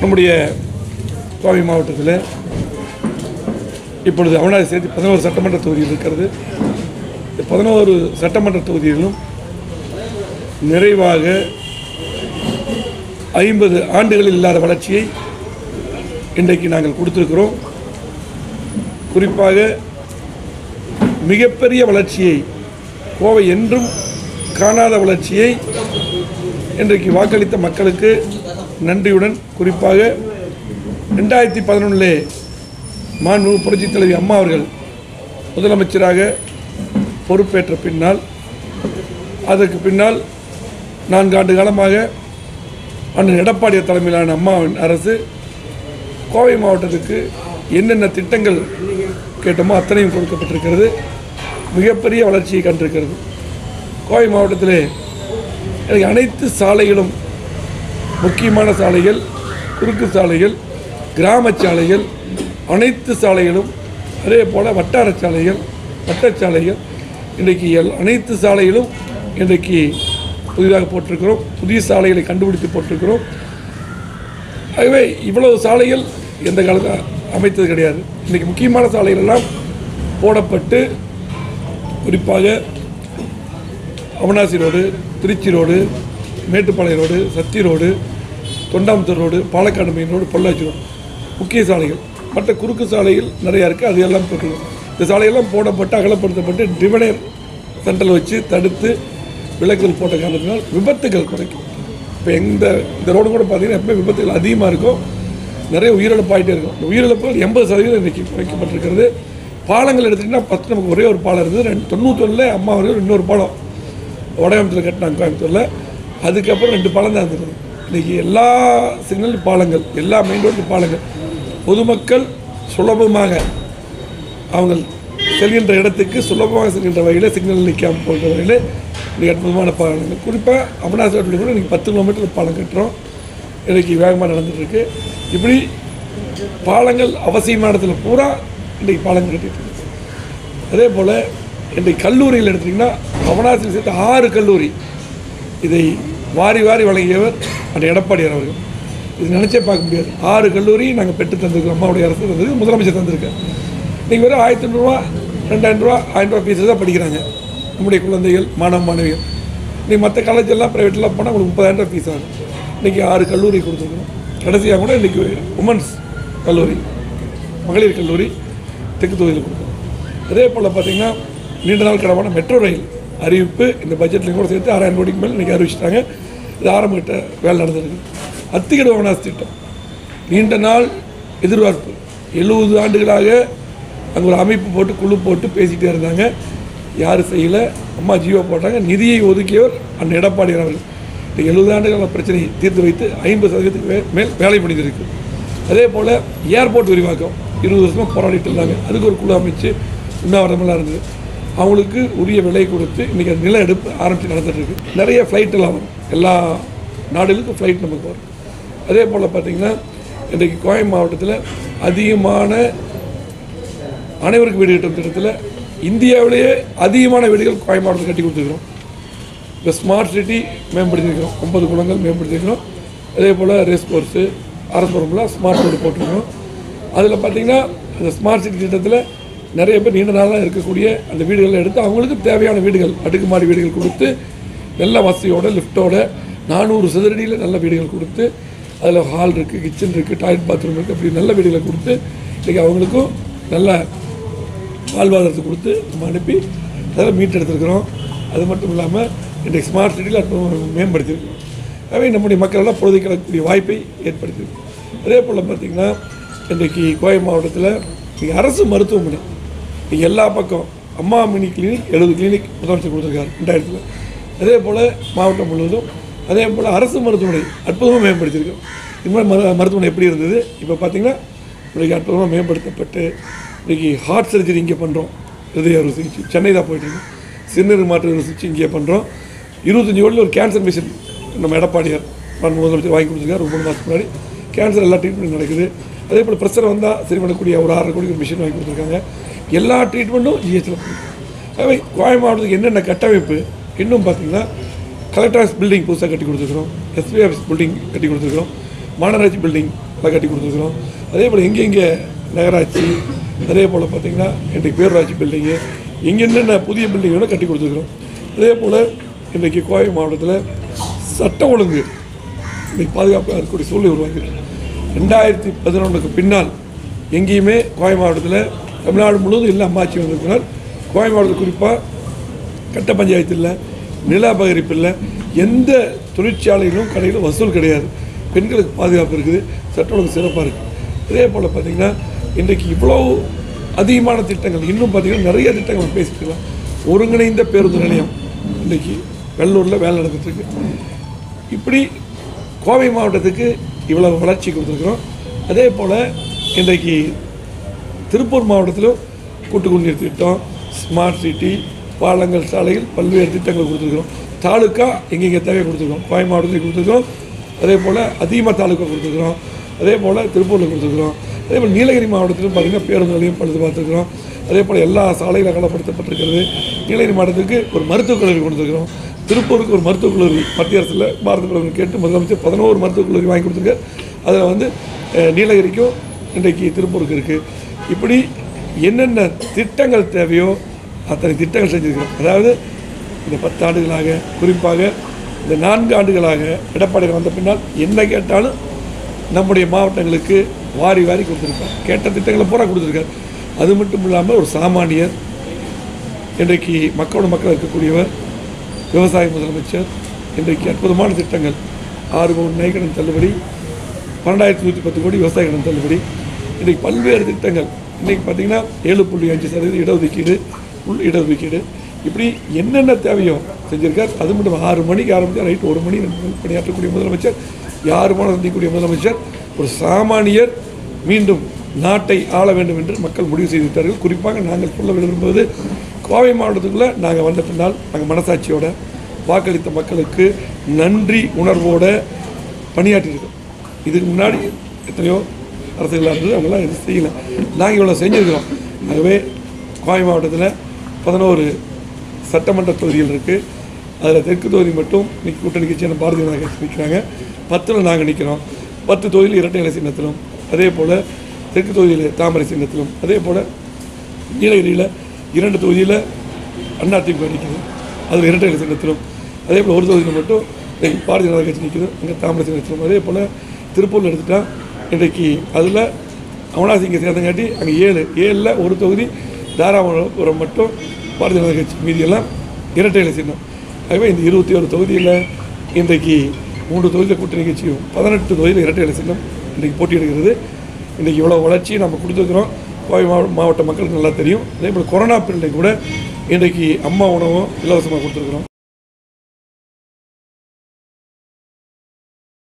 நம்முடைய கோவை மாவட்டத்தில் இப்பொழுது அவனாசி சேர்த்து பதினோரு சட்டமன்ற தொகுதிகள் இருக்கிறது இந்த பதினோரு சட்டமன்ற தொகுதிகளிலும் நிறைவாக ஐம்பது ஆண்டுகளில் இல்லாத வளர்ச்சியை இன்றைக்கு நாங்கள் கொடுத்திருக்கிறோம் குறிப்பாக மிகப்பெரிய வளர்ச்சியை கோவை என்றும் காணாத வளர்ச்சியை இன்றைக்கு வாக்களித்த மக்களுக்கு நன்றியுடன் குறிப்பாக ரெண்டாயிரத்தி பதினொன்றிலே மாண்பு புரட்சித் தலைவி அம்மா அவர்கள் முதலமைச்சராக பொறுப்பேற்ற பின்னால் அதற்கு பின்னால் நான்காண்டு காலமாக அண்ணன் எடப்பாடியார் தலைமையிலான அம்மாவின் அரசு கோவை மாவட்டத்துக்கு என்னென்ன திட்டங்கள் கேட்டோமோ அத்தனையும் கொடுக்கப்பட்டிருக்கிறது மிகப்பெரிய வளர்ச்சியை கண்டிருக்கிறது கோவை மாவட்டத்திலே எனக்கு அனைத்து சாலைகளும் முக்கியமான சாலைகள் குறுக்கு சாலைகள் கிராம சாலைகள் அனைத்து சாலைகளும் அதே போல் வட்டார சாலைகள் வட்டச்சாலைகள் இன்றைக்கு எல் அனைத்து சாலைகளும் இன்றைக்கு புதிதாக போட்டிருக்கிறோம் புதிய சாலைகளை கண்டுபிடித்து போட்டிருக்கிறோம் ஆகவே இவ்வளவு சாலைகள் எந்த காலத்தில் அமைத்தது கிடையாது இன்றைக்கி முக்கியமான சாலைகள் எல்லாம் போடப்பட்டு குறிப்பாக Avanashi road Trichy road Mettupalayam road Sathy road Thondamuthur road Palakkad main road Pollachi road முக்கிய சாலைகள் மற்ற குறுக்கு சாலைகள் நிறையா இருக்குது அது எல்லாம் போட்டுருக்கோம் இந்த சாலையெல்லாம் போடப்பட்டு அகலப்படுத்தப்பட்டு டிவனைர் சென்டரில் வச்சு தடுத்து விளக்குகள் போட்ட காரணத்தினால் விபத்துகள் குறைக்கும் இப்போ எந்த இந்த ரோடு கூட பார்த்தீங்கன்னா எப்பவுமே விபத்துகள் அதிகமாக இருக்கும் நிறைய உயிரிழப்பாயிட்டே இருக்கும் இந்த உயிரிழப்புகள் எண்பது சதவீதம் இன்றைக்கி குறைக்கப்பட்டிருக்கிறது பாலங்கள் எடுத்திங்கன்னா பத்து நமக்கு ஒரே ஒரு பாலம் இருந்தது ரெண்டு தொண்ணூத்தொன்னில் அம்மா அவர்கள் இன்னொரு பாலம் வடகாமத்தில் கட்டினாங்க கோயம்புத்தூரில் அதுக்கப்புறம் ரெண்டு பாலம் தான் இருந்தது இன்றைக்கி எல்லா சிக்னல் பாலங்கள் எல்லா மெயின் ரோட்டு பாலங்கள் பொதுமக்கள் சுலபமாக அவங்க செல்கின்ற இடத்துக்கு சுலபமாக செல்கின்ற வகையில் சிக்னல் நிற்காமல் போகிற வகையில் இன்றைக்கி அற்புதமான பாலங்கள் குறிப்பாக அமர்நாத் ரோட்டில் கூட இன்றைக்கி பத்து கிலோமீட்டர் பாலம் கட்டுறோம் இன்றைக்கி வேகமாக நடந்துகிட்ருக்கு இப்படி பாலங்கள் அவசியமான இடத்துல பூரா இன்றைக்கி பாலங்கள் கட்டிட்டு இருக்கு அதே போல் இன்றைக்கு கல்லூரியில் எடுத்திங்கன்னா அவனாசியில் சேர்த்து ஆறு கல்லூரி இதை வாரி வாரி வழங்கியவர் அந்த எடப்பாடியார் அவர்கள் இது நினச்சே பார்க்க முடியாது ஆறு கல்லூரி நாங்கள் பெற்று தந்திருக்கிறோம் அம்மாவுடைய அரசு தந்தது முதலமைச்சர் தந்திருக்கேன் இன்றைக்கி வெறும் ஆயிரத்தி ஐநூறுரூவா ரெண்டாயிரம் ரூபா ஆயிரம் ரூபா ஃபீஸு தான் படிக்கிறாங்க நம்முடைய குழந்தைகள் மாணவ மாணவிகள் இன்றைக்கி மற்ற காலேஜ் எல்லாம் ப்ரைவேட்லாம் போனால் உங்களுக்கு முப்பதாயிரம் ரூபா ஃபீஸ் ஆகும் இன்றைக்கி ஆறு கல்லூரி கொடுத்துருக்குறோம் கடைசியாக கூட இன்றைக்கி உமன்ஸ் கல்லூரி மகளிர் கல்லூரி தெற்கு தொகுதியில் கொடுக்குறோம் அதே போல் பார்த்திங்கன்னா நீண்ட நாள் கடமான மெட்ரோ ரயில் அறிவிப்பு இந்த பட்ஜெட்லையும் கூட சேர்த்து ஆறாயிரம் கோடிக்கு மேலே இன்றைக்கி அறிவிச்சிட்டாங்க இது ஆரம்பிட்ட வேலை நடந்திருக்கு அத்திகட வனாஸ் திட்டம் நீண்ட நாள் எதிர்பார்ப்பு எழுபது ஆண்டுகளாக அங்கே ஒரு அமைப்பு போட்டு குழு போட்டு பேசிகிட்டே இருந்தாங்க யாரும் செய்யலை அம்மா ஜீவோ போட்டாங்க நிதியை ஒதுக்கியவர் அந்த எடப்பாடியார் அவர்கள் இந்த எழுபது ஆண்டுகால பிரச்சனையை தீர்த்து வைத்து ஐம்பது சதவீதத்துக்கு மே- மேல் வேலை முடிந்திருக்கு அதே போல் ஏர்போர்ட் விரிவாக்கம் இருபது வருஷமாக போராடிட்டு இருந்தாங்க அதுக்கு ஒரு குழு அமைச்சு உண்ணாவிரதமெல்லாம் இருந்தது அவங்களுக்கு உரிய விலை கொடுத்து இன்றைக்கி நில எடுப்பு ஆரம்பித்து நடந்துட்டு இருக்கு நிறைய ஃப்ளைட் எல்லாம் வரும் எல்லா நாடுகளுக்கும் ஃப்ளைட் நமக்கு வரும் அதே போல் பார்த்திங்கன்னா இன்றைக்கு கோயம் மாவட்டத்தில் அதிகமான அனைவருக்கு வீடு கட்டும் திட்டத்தில் இந்தியாவிலேயே அதிகமான வீடுகள் கோயம் மாவட்டத்தில் கட்டி கொடுத்துருக்குறோம் இப்போ ஸ்மார்ட் சிட்டி மேம்படுத்தியிருக்கிறோம் ஒன்பது குளங்கள் மேம்படுத்தியிருக்கிறோம் அதே போல் ரேஸ் கோர்ஸு அரசுபுரம்லாம் ஸ்மார்ட் ரோடு போட்டிருக்கிறோம் அதில் பார்த்தீங்கன்னா அந்த ஸ்மார்ட் சிட்டி திட்டத்தில் நிறைய பேர் நீண்ட நாளாக இருக்கக்கூடிய அந்த வீடுகளை எடுத்து அவங்களுக்கு தேவையான வீடுகள் அடுக்குமாடி வீடுகள் கொடுத்து நல்ல வசதியோட லிஃப்ட்டோட நானூறு சதுரடியில் நல்ல வீடுகள் கொடுத்து அதில் ஹால் இருக்குது கிச்சன் இருக்குது டாய்லெட் பாத்ரூம் இருக்குது அப்படி நல்ல வீடுகளை கொடுத்து இன்றைக்கி அவங்களுக்கும் நல்ல வாழ்வாதாரத்தை கொடுத்து நம்ம அனுப்பி அதெல்லாம் மீட் எடுத்துருக்கிறோம் அது மட்டும் இல்லாமல் இன்றைக்கு ஸ்மார்ட் சிட்டியில் அற்புதமாக மேம்படுத்தியிருக்கிறோம் ஆகவே நம்முடைய மக்களெல்லாம் பொழுதுக்கிடக்கூடிய வாய்ப்பை ஏற்படுத்தியிருக்கு அதே போல் பார்த்திங்கன்னா இன்றைக்கு கோவை மாவட்டத்தில் இன்றைக்கி அரசு மருத்துவமனை இன்றைக்கி எல்லா பக்கம் அம்மா மினி கிளினிக் எழுபது கிளினிக் முதலமைச்சர் கொடுத்துருக்காரு ரெண்டாயிரத்தில் அதே போல் மாவட்டம் முழுவதும் அதே போல் அரசு மருத்துவமனை அற்புதமாக மேம்படுத்தியிருக்கோம் இது மாதிரி மரு மருத்துவமனை எப்படி இருந்தது இப்போ பார்த்திங்கன்னா இன்றைக்கி அற்புதமாக மேம்படுத்தப்பட்டு இன்றைக்கி ஹார்ட் சர்ஜரி இங்கே பண்ணுறோம் ஹிருதய அறுவை சிகிச்சை சென்னை தான் போயிட்டுருக்கு சிறுநீர் மாற்று அறுவை சிகிச்சை இங்கே பண்ணுறோம் இருபத்தஞ்சி கோடியில் ஒரு கேன்சர் மிஷின் நம்ம எடப்பாடியார் மாண்பு முதலமைச்சர் வாங்கி கொடுத்துருக்காரு ஒரு மூணு மாதத்துக்கு முன்னாடி கேன்சர் எல்லா ட்ரீட்மெண்ட் நடக்குது அதே போல் ப்ரெஷர் வந்தால் சரி பண்ணக்கூடிய ஒரு ஆறரை கோடிக்கு ஒரு மிஷின் வாங்கி கொடுத்துருக்காங்க எல்லா ட்ரீட்மெண்ட்டும் ஜிஹெச்சில் ஆகவே கோவை மாவட்டத்துக்கு என்னென்ன கட்டமைப்பு இன்னும் பார்த்தீங்கன்னா கலெக்டர் ஆஃபீஸ் பில்டிங் புதுசாக கட்டி கொடுத்துருக்குறோம் எஸ்பி ஆஃபீஸ் பில்டிங் கட்டி கொடுத்துருக்குறோம் மாநகராட்சி பில்டிங் அதை கட்டி கொடுத்துருக்குறோம் அதே போல் எங்கெங்கே நகராட்சி அதே போல் பார்த்திங்கன்னா இன்றைக்கு பேரூராட்சி பில்டிங்கு எங்கே என்னென்ன புதிய பில்டிங் வேணும் கட்டி கொடுத்துருக்குறோம் அதே போல் இன்றைக்கி கோவை மாவட்டத்தில் சட்டம் ஒழுங்கு இன்னைக்கு பாதுகாப்பாக இருக்கக்கூடிய சூழ்நிலை உருவாக்கியிருக்கு ரெண்டாயிரத்தி பதினொன்றுக்கு பின்னால் எங்கேயுமே கோவை மாவட்டத்தில் தமிழ்நாடு முழுவதும் இல்லை அம்மாச்சி வந்திருக்கிறார் கோவை மாவட்டத்தில் குறிப்பாக கட்ட பஞ்சாயத்து இல்லை நில அபகரிப்பு இல்லை எந்த தொழிற்சாலையிலும் கடையிலும் வசூல் கிடையாது பெண்களுக்கு பாதுகாப்பு இருக்குது சட்ட ஒழுங்கு சிறப்பாக இருக்குது அதே போல் பார்த்திங்கன்னா இன்றைக்கு இவ்வளோ அதிகமான திட்டங்கள் இன்னும் பார்த்திங்கன்னா நிறைய திட்டங்கள் நம்ம பேசிட்டு இருக்கலாம் ஒருங்கிணைந்த பேருந்து நிலையம் இன்றைக்கி வெள்ளூரில் வேலை நடந்துட்டு இருக்கு இப்படி கோவை மாவட்டத்துக்கு இவ்வளவு வளர்ச்சி கொடுத்துருக்குறோம் அதே போல் இன்றைக்கு திருப்பூர் மாவட்டத்திலும் கூட்டு குடிநீர் திட்டம் ஸ்மார்ட் சிட்டி பாலங்கள் சாலைகள் பல்வேறு திட்டங்கள் கொடுத்துருக்குறோம் தாலுக்கா எங்கெங்கே தேவை கொடுத்துருக்கோம் கோவை மாவட்டத்தில் கொடுத்துருக்கோம் அதே போல் அதிகமாக தாலுக்கா கொடுத்துருக்குறோம் அதே போல் திருப்பூரில் கொடுத்துருக்குறோம் அதே போல் நீலகிரி மாவட்டத்திலும் பார்த்திங்கன்னா பேருந்து நிலையம் பழுது பார்த்துருக்குறோம் அதே போல் எல்லா சாலைகளும் அகலப்படுத்தப்பட்டிருக்கிறது நீலகிரி மாவட்டத்துக்கு ஒரு மருத்துவக் கல்லூரி கொடுத்துருக்குறோம் திருப்பூருக்கு ஒரு மருத்துவக் கல்லூரி மத்திய அரசில் பாரத பிரதமர் கேட்டு முதலமைச்சர் பதினோரு மருத்துவக் கல்லூரி வாங்கி கொடுத்துருக்காரு அதில் வந்து அஹ், நீலகிரிக்கும் இன்றைக்கு திருப்பூருக்கு இருக்குது இப்படி என்னென்ன திட்டங்கள் தேவையோ அத்தனை திட்டங்கள் செஞ்சுருக்கிறோம் அதாவது இந்த பத்தாண்டுகளாக குறிப்பாக இந்த நான்கு ஆண்டுகளாக எடப்பாடி வந்த பின்னால் என்ன கேட்டாலும் நம்முடைய மாவட்டங்களுக்கு வாரி வாரி கொடுத்துருக்கார் கேட்ட திட்டங்களை பூரா கொடுத்துருக்கார் அது மட்டும் இல்லாமல் ஒரு சாமானியர் இன்றைக்கு மக்களோட மக்கள் இருக்கக்கூடியவர் விவசாய முதலமைச்சர் இன்றைக்கு அற்புதமான திட்டங்கள் ஆறு பவுன் நகைக்கடன் தள்ளுபடி பன்னெண்டாயிரத்தி நூற்றி பத்து கோடி விவசாய கடன் தள்ளுபடி இன்றைக்கு பல்வேறு திட்டங்கள் இன்றைக்கி பார்த்தீங்கன்னா ஏழு புள்ளி அஞ்சு சதவீதம் இடஒதுக்கீடு உள் இடஒதுக்கீடு இப்படி என்னென்ன தேவையோ செஞ்சிருக்கார் அது மட்டும் ஆறு மணிக்கு ஆரம்பித்தா நைட்டு ஒரு மணி ரெண்டு மணி பணியாற்றக்கூடிய முதலமைச்சர் யார் போன சந்திக்கக்கூடிய முதலமைச்சர் ஒரு சாமானியர் மீண்டும் நாட்டை ஆள வேண்டும் என்று மக்கள் முடிவு செய்து விட்டார்கள் குறிப்பாக நாங்கள் சொல்ல விரும்புவது கோவை மாவட்டத்துக்குள்ளே நாங்கள் வந்த பின்னால் நாங்கள் மனசாட்சியோட வாக்களித்த மக்களுக்கு நன்றி உணர்வோட பணியாற்றியிருக்கோம் இதுக்கு முன்னாடி எத்தனையோ அரசுகளாக இருந்தது அவங்களாம் எதுவும் செய்யலை நாங்கள் இவ்வளோ செஞ்சுருக்கிறோம் ஆகவே கோவை மாவட்டத்தில் பதினோரு சட்டமன்ற தொகுதிகள் இருக்குது அதில் தெற்கு தொகுதி மட்டும் இன்னைக்கு கூட்டணி கட்சியான பாரதிய ஜனதா கட்சி நிற்கிறாங்க பத்தில் நாங்கள் நிற்கிறோம் பத்து தொகுதியில் இரட்டை இலை சின்னத்திலும் அதே போல் தெற்கு தொகுதியில் தாமரை சின்னத்திலும் அதே போல் நீலகிரியில் இரண்டு தொகுதியில் அதிமுக நிற்குது அதில் இரட்டை இலை சின்னத்திலும் அதே போல் ஒரு தொகுதியில் மட்டும் இன்னைக்கு பாரதிய ஜனதா கட்சி நிற்குது அங்கே தாமரை சின்னத்திலும் அதே போல் திருப்பூரில் எடுத்துட்டா இன்றைக்கு அதில் அவனாசிங்க சேர்ந்தங்காட்டி அங்கே ஏழு ஏழில் ஒரு தொகுதி தாராபுரம் மட்டும் பாரதிய ஜனதா கட்சி மீதியெல்லாம் இரட்டை இலை சின்னம் ஆகவே இந்த இருபத்தி ஒரு தொகுதியில் இன்றைக்கு மூன்று தொகுதியில் கூட்டணி கட்சியும் பதினெட்டு தொகுதியில் இரட்டை இலை சின்னம் இன்றைக்கு போட்டியிடுகிறது இன்றைக்கி இவ்வளோ வளர்ச்சி நம்ம கொடுத்துருக்குறோம் கோவை மாவ மாவட்ட மக்களுக்கு நல்லா தெரியும் அதே போல் கொரோனா பீரியடில் கூட இன்றைக்கு அம்மா உணவும் இலவசமாக கொடுத்துருக்குறோம்